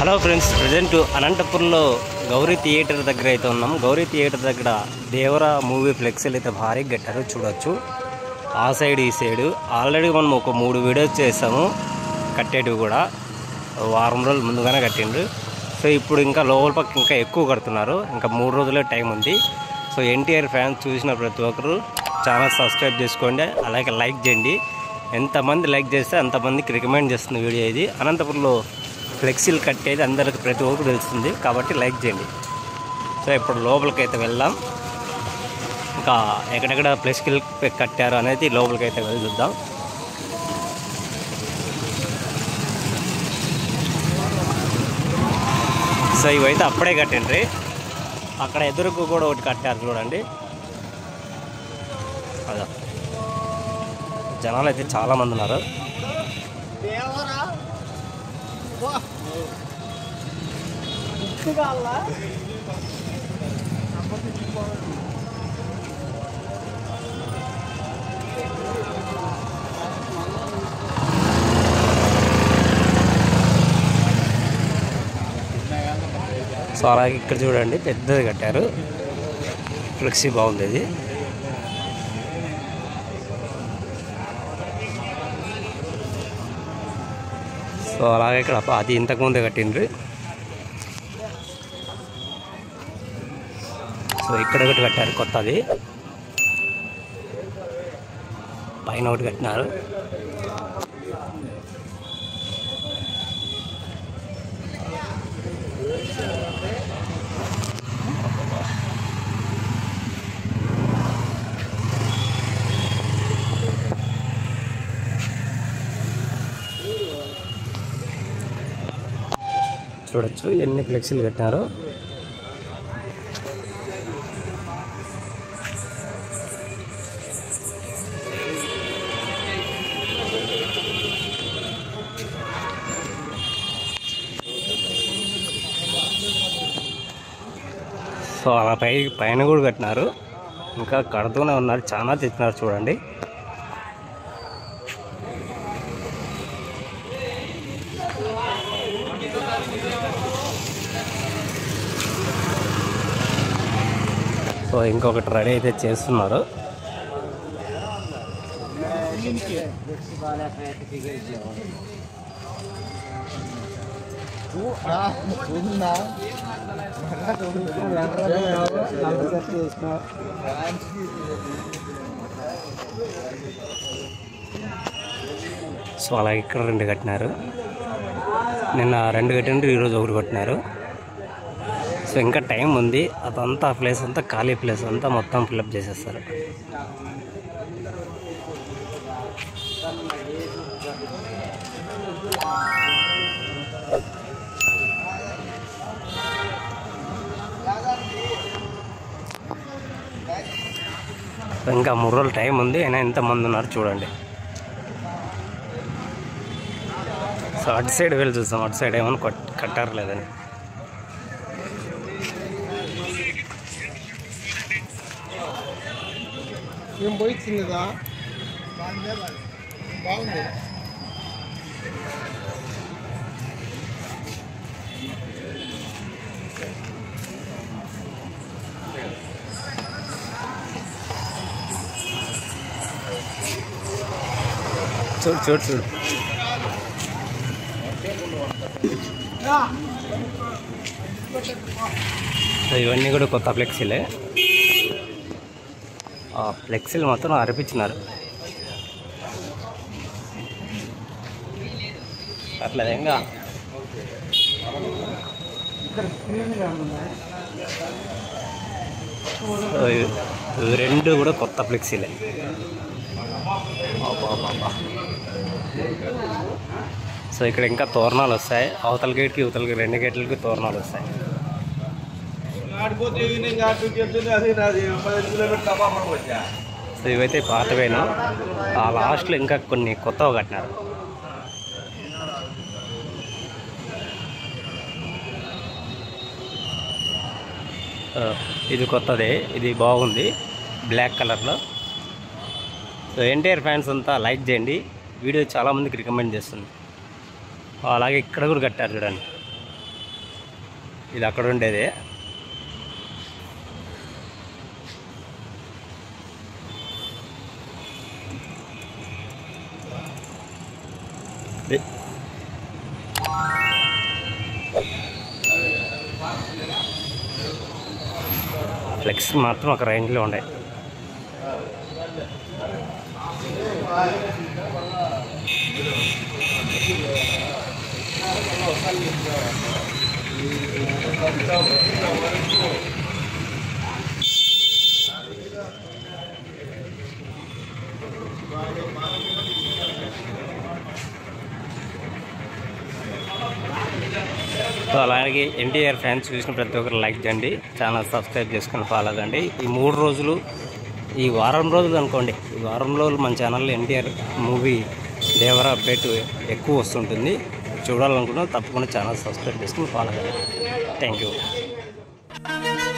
Hello friends present అనంతపురంలో Gauri theatre దగ్గర అయితే ఉన్నాం గౌరీ థియేటర్ దగ్గర దేవర మూవీ ఫ్లెక్సీలు అయితే భారీగా కట్టారు చూడొచ్చు ఆ సైడ్ ఈ సైడ్ ఆల్రెడీ మనం ఒక మూడు వీడియోస్ చేసాము కట్టేటివి కూడా వారం రోజులు ముందుగానే కట్టిండ్రు సో ఇప్పుడు ఇంకా లోపల పక్క ఇంకా ఎక్కువ కడుతున్నారు ఇంకా మూడు రోజులే టైం ఉంది సో ఎన్టీఆర్ ఫ్యాన్స్ చూసిన ప్రతి ఒక్కరు ఛానల్ సబ్స్క్రైబ్ చేసుకోండి అలాగే లైక్ చేయండి ఎంతమంది లైక్ చేస్తే అంతమందికి రికమెండ్ చేస్తుంది వీడియో ఇది అనంతపురంలో ఫ్లెక్సీలు కట్టేది అందరికి ప్రతి ఒక్కరు తెలుస్తుంది కాబట్టి లైక్ చేయండి సో ఇప్పుడు లోపలికి అయితే వెళ్దాం ఇంకా ఎక్కడెక్కడ ఫ్లెక్సీలు కట్టారు అనేది లోపలికి అయితే వెళ్ళి చూద్దాం సో ఇవైతే అప్పుడే కట్టండి అక్కడ ఎదురుకు కూడా ఒకటి కట్టారు చూడండి అదా జనాలు అయితే చాలా మంది ఉన్నారు సో అలాగే ఇక్కడ చూడండి పెద్దది కట్టారు ఫ్లెక్సీ బాగుంది ఇది సో అలాగే ఇక్కడ అది ఇంతకుముందే కట్టిండ్రు సో ఇక్కడ ఒకటి కట్టారు కొత్తది పైన ఒకటి కట్టినారు చూడొచ్చు ఎన్ని ఫ్లెక్సీలు కట్టినారో సో అలా పై పైన కూడా కట్టినారు ఇంకా కడుతూనే ఉన్నారు చాలా తెచ్చినారు చూడండి సో ఇంకొకటి రెడీ అయితే చేస్తున్నారు సో అలాగే ఇక్కడ రెండు కట్టినారు నిన్న రెండు కట్టినారు ఈరోజు ఒకటి కట్టినారు సో ఇంకా టైం ఉంది అదంతా ప్లేస్ అంతా ఖాళీ ప్లేస్ అంతా మొత్తం ఫిల్అప్ చేసేస్తారు సో ఇంకా మూడు రోజులు టైం ఉంది అయినా ఎంతమంది ఉన్నారు చూడండి సో అటు సైడ్ వెళ్ళి చూస్తాం అటు సైడ్ ఏమైనా కట్- కట్టారు లేదని ఏం పోయింది కదా బాగుంది చూడు చూడు చూడు సో ఇవన్నీ కూడా కొత్త ఫ్లెక్సీలే ఆ ఫ్లెక్సీలు మాత్రం అరిపించినారు అట్లా ఇంకా సో ఇవి ఇవి రెండు కూడా కొత్త ఫ్లెక్సీలే అబ్బబ్బబ్బా. సో ఇక్కడ ఇంకా తోరణాలు వస్తాయి అవతల గేట్కి ఇవతల రెండు గేట్లకి తోరణాలు వస్తాయి ఆడిపోతే ఇంకా అటు చెప్తుంది అది నాది పది కిలోమీటర్ తప్ప వచ్చా సో ఇవైతే పాతవేను ఆ లాస్ట్లో ఇంకా కొన్ని కొత్తవి కట్టినారు ఆ, ఇది కొత్తదే ఇది బాగుంది బ్లాక్ కలర్లో సో ఎన్టీఆర్ ఫ్యాన్స్ అంతా లైక్ చేయండి వీడియో చాలామందికి రికమెండ్ చేస్తుంది అలాగే ఇక్కడ కూడా కట్టారు చూడండి ఇది అక్కడ ఉండేది ఇది. ఫ్లెక్స్ మాత్రం ఒక రేంజ్లో ఉండే సో అలాగే ఎన్టీఆర్ ఫ్యాన్స్ చూసిన ప్రతి ఒక్కరు లైక్ చేయండి ఛానల్ సబ్స్క్రైబ్ చేసుకొని ఫాలో కండి ఈ మూడు రోజులు ఈ వారం రోజులు అనుకోండి ఈ వారం రోజులు మన ఛానల్లో ఎన్టీఆర్ మూవీ దేవర అప్డేట్ ఎక్కువ వస్తుంటుంది చూడాలనుకున్నా తప్పకుండా ఛానల్ సబ్స్క్రైబ్ చేసుకొని ఫాలో కండి థ్యాంక్ యూ